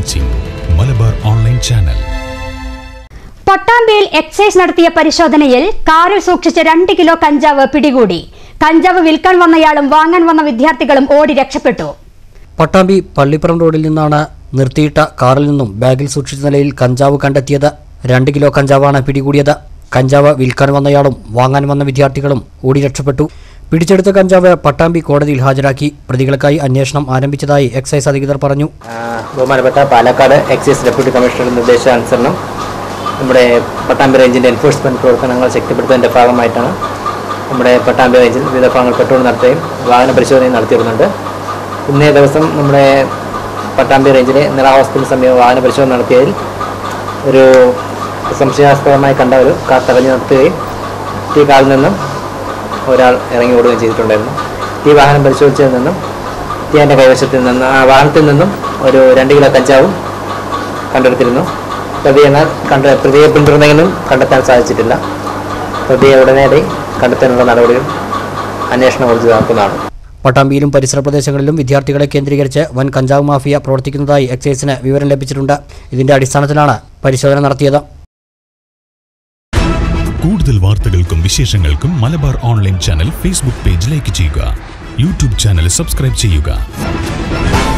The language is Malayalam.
വാച്ചിങ് മലബാർ ഓൺലൈൻ ചാനൽ പട്ടാമ്പിയിൽ എക്സൈസ് നടത്തിയ പരിശോധനയിൽ കാറിൽ സൂക്ഷിച്ച രണ്ട് കിലോ കഞ്ചാവ് പിടികൂടി കഞ്ചാവ് വിൽക്കാൻ വന്നയാളും വാങ്ങാൻ വന്ന വിദ്യാർത്ഥികളും ഓടി രക്ഷപ്പെട്ടു പട്ടാമ്പി പള്ളിപ്പുറം റോഡിൽ നിന്നാണ് നിർത്തിയിട്ട കാറിൽ നിന്നും ബാഗിൽ സൂക്ഷിച്ച നിലയിൽ കഞ്ചാവ് കണ്ടെത്തിയത് രണ്ട് കിലോ കഞ്ചാവാണ് പിടികൂടിയത് കഞ്ചാവ് വിൽക്കാൻ വന്നയാളും വാങ്ങാൻ വന്ന വിദ്യാർത്ഥികളും ഓടി രക്ഷപ്പെട്ടു പിടിച്ചെടുത്ത കഞ്ചാവ് പട്ടാമ്പി കോടതിയിൽ ഹാജരാക്കി പ്രതികൾക്കായി അന്വേഷണം ആരംഭിച്ചതായി എക്സൈസ് അധികൃതർ പറഞ്ഞു ആ, ബഹുമാനപ്പെട്ട പാലക്കാട് എക്സൈസ് ഡെപ്യൂട്ടി കമ്മീഷണറുടെ നിർദ്ദേശാനുസരണം നമ്മുടെ പട്ടാമ്പി റേഞ്ചിൻ്റെ എൻഫോഴ്സ്മെൻറ്റ് പ്രവർത്തനങ്ങൾ ശക്തിപ്പെടുത്തുന്നതിൻ്റെ ഭാഗമായിട്ടാണ് നമ്മുടെ പട്ടാമ്പി റേഞ്ചിൽ വിവിധ ഭാഗങ്ങൾ പെട്രോൾ നടത്തുകയും വാഹന പരിശോധനയും നടത്തിയിരുന്നുണ്ട് ഇന്നേ ദിവസം നമ്മുടെ പട്ടാമ്പി റേഞ്ചിലെ നിറ ഹോസ്പിറ്റൽ സമീപം വാഹന പരിശോധന നടത്തിയതിൽ ഒരു സംശയാസ്പദമായി കണ്ട ഒരു കാർ തടഞ്ഞു നിർത്തുകയും ഈ കാറിൽ നിന്നും ഒരാൾ ഇറങ്ങി ഓടുകയും ചെയ്തിട്ടുണ്ടായിരുന്നു ഈ വാഹനം പരിശോധിച്ചതിൽ നിന്നും എൻ്റെ കൈവശത്തിൽ നിന്ന് ആ വാഹനത്തിൽ നിന്നും ഒരു രണ്ട് കിലോ കഞ്ചാവും കണ്ടെടുത്തിരുന്നു പ്രതിയെ എന്നാൽ കണ്ട പ്രതിയെ പിന്തുടർന്നെങ്കിലും കണ്ടെത്താൻ സാധിച്ചിട്ടില്ല പ്രതിയെ ഉടനടി കണ്ടെത്താനുള്ള നടപടികൾ അന്വേഷണം ഊർജിതമാക്കുന്നതാണ് പട്ടാമ്പിയിലും പരിസര പ്രദേശങ്ങളിലും വിദ്യാർത്ഥികളെ കേന്ദ്രീകരിച്ച് വൻ കഞ്ചാവ് മാഫിയ പ്രവർത്തിക്കുന്നതായി എക്സൈസിന് വിവരം ലഭിച്ചിട്ടുണ്ട് ഇതിന്റെ അടിസ്ഥാനത്തിലാണ് പരിശോധന നടത്തിയത് കൂടുതൽ വാർത്തകൾക്കും വിശേഷങ്ങൾക്കും Malabar online channel Facebook page like ചെയ്യുക യൂട്യൂബ് ചാനൽ സബ്സ്ക്രൈബ് ചെയ്യുക